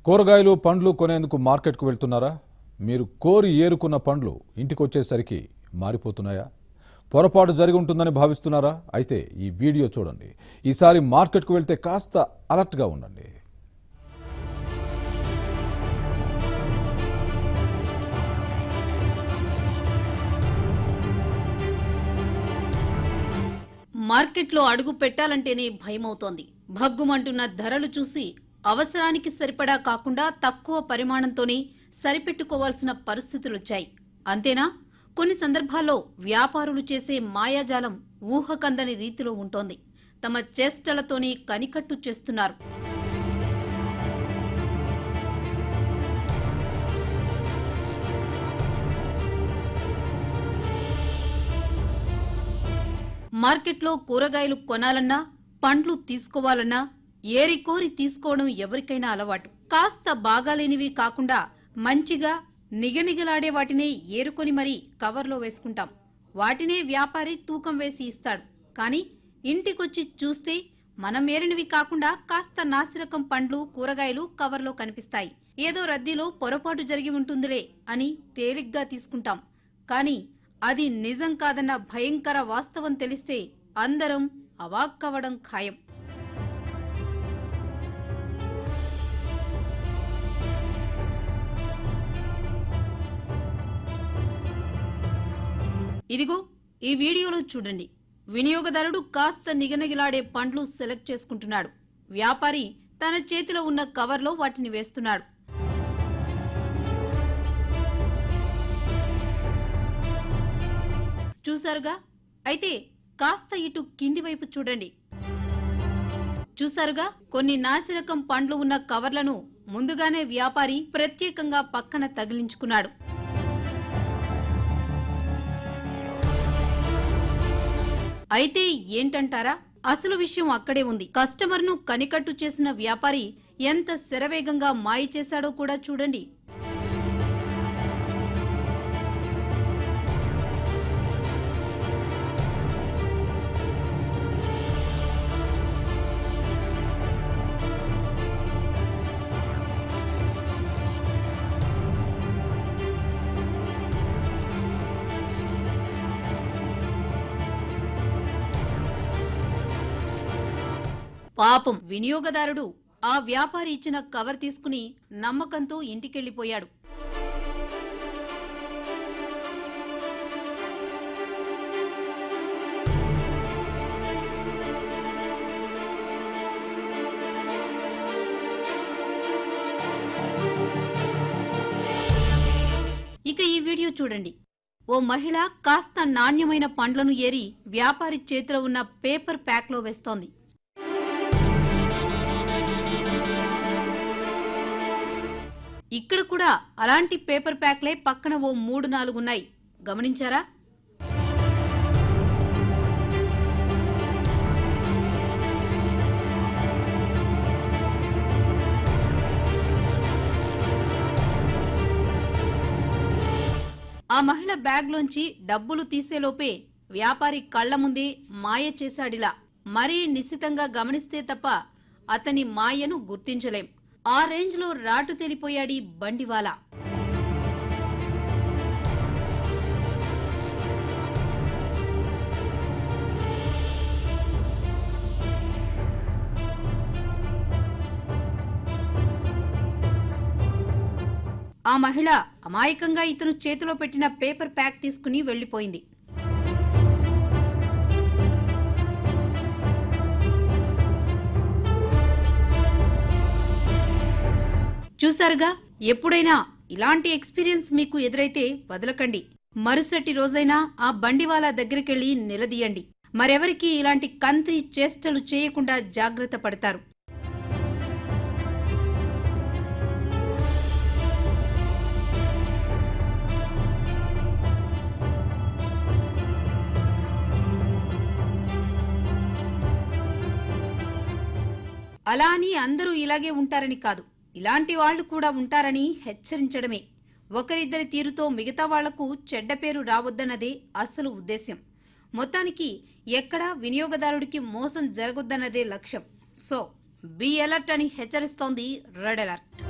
కూరగాయలు పండ్లు కొనేందుకు మార్కెట్కు వెళ్తున్నారా మీరు కోరి ఏరుకున్న పండ్లు ఇంటికి వచ్చేసరికి మారిపోతున్నాయా పొరపాటు జరిగి ఉంటుందని భావిస్తున్నారా అయితే ఈ వీడియో చూడండి ఈసారి మార్కెట్కు వెళ్తే కాస్త అలర్ట్గా ఉండండి మార్కెట్లో అడుగు పెట్టాలంటేనే భయమవుతోంది భగ్గుమంటున్న ధరలు చూసి అవసరానికి సరిపడా కాకుండా తక్కువ పరిమాణంతోనే సరిపెట్టుకోవాల్సిన పరిస్థితులొచ్చాయి అంతేనా కొన్ని సందర్భాల్లో వ్యాపారులు చేసే మాయాజాలం ఊహకందని రీతిలో ఉంటోంది తమ చేష్టలతోనే కనికట్టు చేస్తున్నారు మార్కెట్లో కూరగాయలు కొనాలన్నా పండ్లు తీసుకోవాలన్నా ఏరికోరి తీసుకోవడం ఎవరికైనా అలవాటు కాస్త బాగాలేనివి కాకుండా మంచిగా నిగనిగలాడే వాటినే ఏరుకొని మరీ కవర్లో వేసుకుంటాం వాటినే వ్యాపారి తూకం వేసి ఇస్తాడు కానీ ఇంటికొచ్చి చూస్తే మనం ఏరినవి కాకుండా కాస్త నాసిరకం పండ్లు కూరగాయలు కవర్లో కనిపిస్తాయి ఏదో రద్దీలో పొరపాటు జరిగి ఉంటుందిలే అని తేలిగ్గా తీసుకుంటాం కానీ అది నిజం కాదన్న భయంకర వాస్తవం తెలిస్తే అందరం అవాక్కవడం ఖాయం ఇదిగో ఈ వీడియోలో చూడండి వినియోగదారుడు కాస్త నిగనిగిలాడే పండ్లు సెలెక్ట్ చేసుకుంటున్నాడు వ్యాపారి తన చేతిలో ఉన్న కవర్లో వాటిని వేస్తున్నాడు చూసారుగా అయితే కాస్త ఇటు కింది వైపు చూడండి చూసారుగా కొన్ని నాసిరకం పండ్లు ఉన్న కవర్లను ముందుగానే వ్యాపారి ప్రత్యేకంగా పక్కన తగిలించుకున్నాడు అయితే ఏంటంటారా అసలు విషయం అక్కడే ఉంది కస్టమర్ను కనికట్టు చేసిన వ్యాపారి ఎంత శరవేగంగా మాయ చేశాడో కూడా చూడండి పాపం వినియోగదారుడు ఆ వ్యాపారి ఇచ్చిన కవర్ తీసుకుని నమ్మకంతో ఇంటికెళ్లిపోయాడు ఇక ఈ వీడియో చూడండి ఓ మహిళ కాస్త నాణ్యమైన పండ్లను ఏరి వ్యాపారి చేతిలో ఉన్న పేపర్ ప్యాక్లో వేస్తోంది ఇక్కడ కూడా అలాంటి పేపర్ ప్యాక్లే పక్కన ఓ మూడు నాలుగు ఉన్నాయి గమనించారా ఆ మహిళ బ్యాగ్లోంచి డబ్బులు తీసేలోపే వ్యాపారి కళ్ల ముందే మాయ చేశాడిలా మరీ నిశితంగా గమనిస్తే తప్ప అతని మాయను గుర్తించలేం ఆ రేంజ్లో రాటు తెలిపోయాడి బండివాలా ఆ మహిళ అమాయకంగా ఇతను చేతిలో పెట్టిన పేపర్ ప్యాక్ తీసుకుని వెళ్లిపోయింది చూసారుగా ఎప్పుడైనా ఇలాంటి ఎక్స్పీరియన్స్ మీకు ఎదురైతే వదలకండి మరుసటి రోజైనా ఆ బండివాలా దగ్గరికెళ్లి నిలదీయండి మరెవరికి ఇలాంటి కంత్రి చేష్టలు చేయకుండా జాగ్రత్త పడతారు అలా అని అందరూ ఇలాగే ఉంటారని కాదు ఇలాంటి వాళ్ళు కూడా ఉంటారని హెచ్చరించడమే ఒకరిద్దరి తీరుతో మిగతా వాళ్లకు చెడ్డ పేరు రావద్దన్నదే అసలు ఉద్దేశ్యం మొత్తానికి ఎక్కడా వినియోగదారుడికి మోసం జరగొద్దన్నదే లక్ష్యం సో బీ అలర్ట్ అని హెచ్చరిస్తోంది రెడ్ అలర్ట్